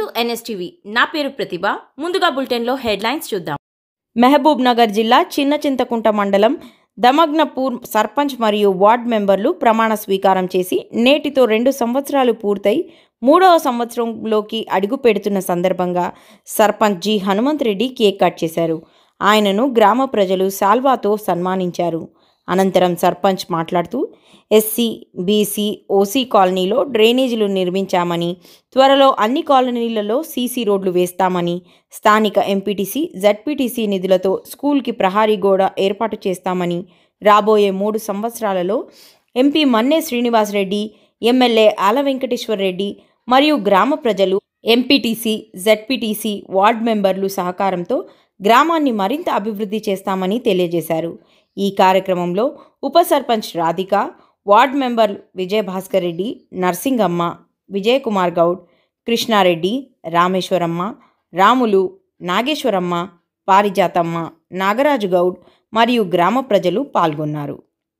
to NSTV నా పేరు ప్రతిభ ముందుగా బులెటిన్లో హెడ్లైన్స్ చూద్దాం మహబూబ్ నగర్ జిల్లా చిన్న చింతకుంట మండలం దమగ్నపూర్ సర్పంచ్ మరియు వార్డ్ మెంబర్లు ప్రమాణ స్వీకారం చేసి నేటితో రెండు సంవత్సరాలు పూర్తయి మూడవ సంవత్సరంలోకి అడుగు పెడుతున్న సందర్భంగా sarpanch G Hanumanth Reddy cake cut చేశారు ఆయనను గ్రామ ప్రజలు సాల్వాతో సన్మానించారు అనంతరం సర్పంచ్ మాట్లాడుతూ ఎస్సీ బీసీ ఓసీ కాలనీలో డ్రైనేజీలు నిర్మించామని త్వరలో అన్ని కాలనీలలో సీసీ రోడ్లు వేస్తామని స్థానిక ఎంపీటీసీ జడ్పీటీసీ నిధులతో స్కూల్కి ప్రహారీ గోడ ఏర్పాటు చేస్తామని రాబోయే మూడు సంవత్సరాలలో ఎంపీ మన్నే శ్రీనివాసరెడ్డి ఎమ్మెల్యే ఆల వెంకటేశ్వర్ రెడ్డి మరియు గ్రామ ప్రజలు ఎంపీటీసీ జడ్పీటీసీ వార్డ్ మెంబర్లు సహకారంతో గ్రామాన్ని మరింత అభివృద్ధి చేస్తామని తెలియజేశారు ఈ కార్యక్రమంలో ఉప సర్పంచ్ రాధిక వార్డ్ మెంబర్ విజయభాస్కర్ రెడ్డి నర్సింగమ్మ విజయకుమార్ గౌడ్ కృష్ణారెడ్డి రామేశ్వరమ్మ రాములు నాగేశ్వరమ్మ పారిజాతమ్మ నాగరాజు గౌడ్ మరియు గ్రామ ప్రజలు పాల్గొన్నారు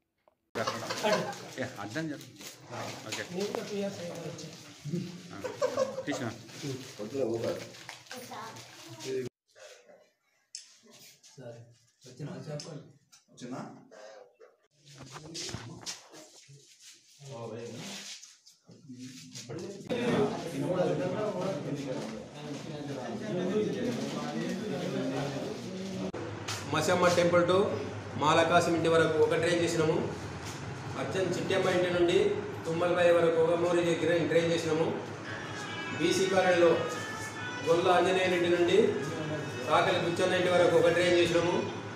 ఏ, అర్థం చెప్పు okay Krishna Masamma temple to Malakasham ఇంటి వరకు ఒక ట్రైన్ చేసినాము అర్జన్ చిట్టమ్మ ఇంటి నుండి తుమ్మలపల్లి వరకు ఒక మూడు ట్రైన్ ట్రైన్ చేసినాము బీసీ కాలనీలో గొల్ల ఆంజనేయుల ఇంటి నుండి కాకలి బుచ్చన్న ఇంటి వరకు ఒక ట్రైన్ చేసినాము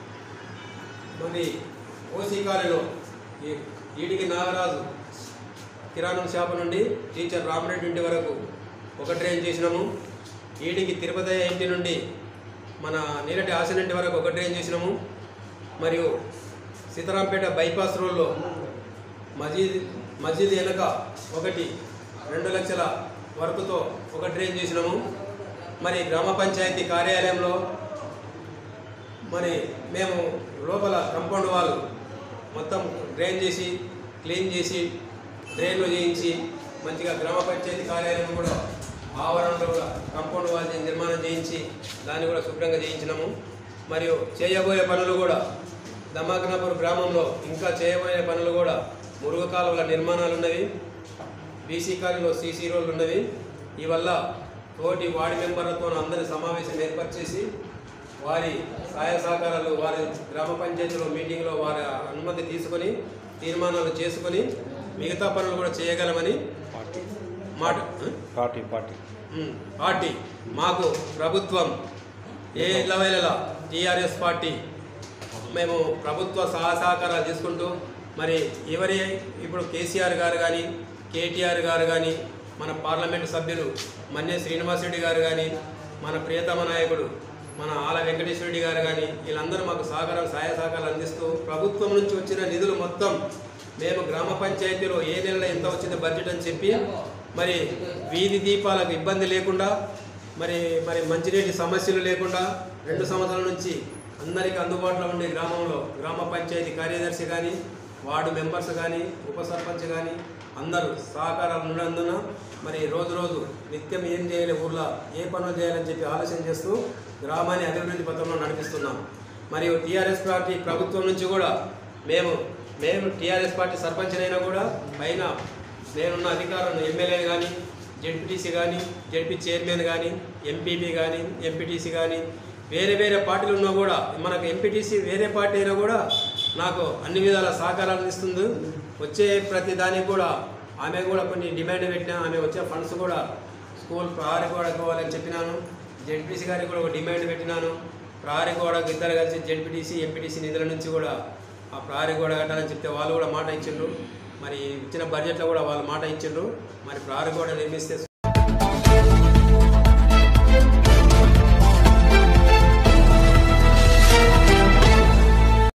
మరి ఓసీ కాలనీలో ఈ ఈడికి నాగరాజు కిరాణం షాపు నుండి టీచర్ రామరెడ్డి ఇంటి వరకు ఒక ట్రైన్ చేసినాము ఈడికి తిరుపతయ్య ఇంటి నుండి మన నీరటి ఆసన ఇంటి వరకు ఒక ట్రైన్ చేసినాము మరియు సీతారాంపేట బైపాస్ రోడ్లో మజీద్ మస్జిద్ వెనుక ఒకటి రెండు లక్షల వరకుతో ఒక ట్రైన్ చేసినాము మరి గ్రామ పంచాయతీ కార్యాలయంలో మరి మేము లోపల కంపౌండ్ వాల్ మొత్తం డ్రైన్ చేసి క్లీన్ చేసి డ్రైన్లు చేయించి మంచిగా గ్రామ పంచాయతీ కార్యాలయం కూడా ఆవరణలో కూడా కంపౌండ్ వాల్ చేసి నిర్మాణం చేయించి దాన్ని కూడా శుభ్రంగా చేయించినాము మరియు చేయబోయే పనులు కూడా దమాగ్నాపూర్ గ్రామంలో ఇంకా చేయబోయే పనులు కూడా మురుగు కాలువల నిర్మాణాలు ఉన్నవి బీసీ కాలనీలో సీసీ రోడ్లు ఉన్నవి ఈ వల్ల తోటి వార్డు మెంబర్లతో అందరి సమావేశం ఏర్పాటు చేసి వారి సహాయ సహకారాలు వారి గ్రామ పంచాయతీలో మీటింగ్లో వారి అనుమతి తీసుకొని తీర్మానాలు చేసుకొని మిగతా పనులు కూడా చేయగలమని మాట పార్టీ పార్టీ ఉమ్, పార్టీ మాకు ప్రభుత్వం ఏ లెవెల టీఆర్ఎస్ పార్టీ మేము ప్రభుత్వ సహాయ సహకారాలు తీసుకుంటూ మరి ఎవరి ఇప్పుడు కేసీఆర్ గారు కానీ కేటీఆర్ గారు కానీ మన పార్లమెంటు సభ్యులు మన్నే శ్రీనివాసరెడ్డి గారు కానీ మన ప్రియతమ నాయకుడు మన ఆల వెంకటేశ్వరరెడ్డి గారు కానీ వీళ్ళందరూ మాకు సహకారం సహాయ సహకారాలు అందిస్తూ ప్రభుత్వం నుంచి వచ్చిన నిధులు మొత్తం మేము గ్రామ పంచాయతీలో ఏ నెలలో ఎంత వచ్చింది బడ్జెట్ అని చెప్పి మరి వీధి దీపాలకు ఇబ్బంది లేకుండా మరి మరి మంచినీటి సమస్యలు లేకుండా రెండు సంవత్సరాల నుంచి అందరికీ అందుబాటులో ఉండే గ్రామంలో గ్రామ పంచాయతీ కార్యదర్శి కానీ వార్డు మెంబర్స్ కానీ ఉప సర్పంచ్ కానీ అందరూ సహకారాలు ఉన్నందున మరి రోజు రోజు నిత్యం ఏం చేయాలి ఊర్లో ఏ పనులు చేయాలని చెప్పి ఆలోచన చేస్తూ గ్రామాన్ని అభివృద్ధి పథంలో నడిపిస్తున్నాం మరియు టీఆర్ఎస్ పార్టీ ప్రభుత్వం నుంచి కూడా మేము మేము టీఆర్ఎస్ పార్టీ సర్పంచ్ అయినా కూడా పైన నేనున్న అధికారులను ఎమ్మెల్యే కానీ జెడ్పీటీసీ కానీ జెడ్పీ చైర్మన్ కానీ ఎంపీపీ కానీ ఎంపీటీసీ కానీ వేరే వేరే పార్టీలు ఉన్నా కూడా మనకు ఎంపీటీసీ వేరే పార్టీ అయినా కూడా నాకు అన్ని విధాల సహకారాలు ఇస్తుంది వచ్చే ప్రతి దానికి కూడా ఆమె కూడా కొన్ని డిమాండ్ పెట్టినా ఆమె వచ్చే ఫండ్స్ కూడా స్కూల్ ప్రహారీ కూడా కావాలని చెప్పినాను జెడ్పీసీ గారికి కూడా ఒక డిమాండ్ పెట్టినాను ప్రహారీ కూడా ఇద్దరు కలిసి జెడ్పీటీసీ ఎంపీటీసీ నిధుల నుంచి కూడా ఆ ప్రహారీ గోడ కట్టాలని చెప్తే వాళ్ళు కూడా మాట ఇచ్చిండ్రు మరి ఇచ్చిన బడ్జెట్లో కూడా వాళ్ళు మాట ఇచ్చిండ్రు మరి ప్రహారీ గోడ నిర్మిస్తే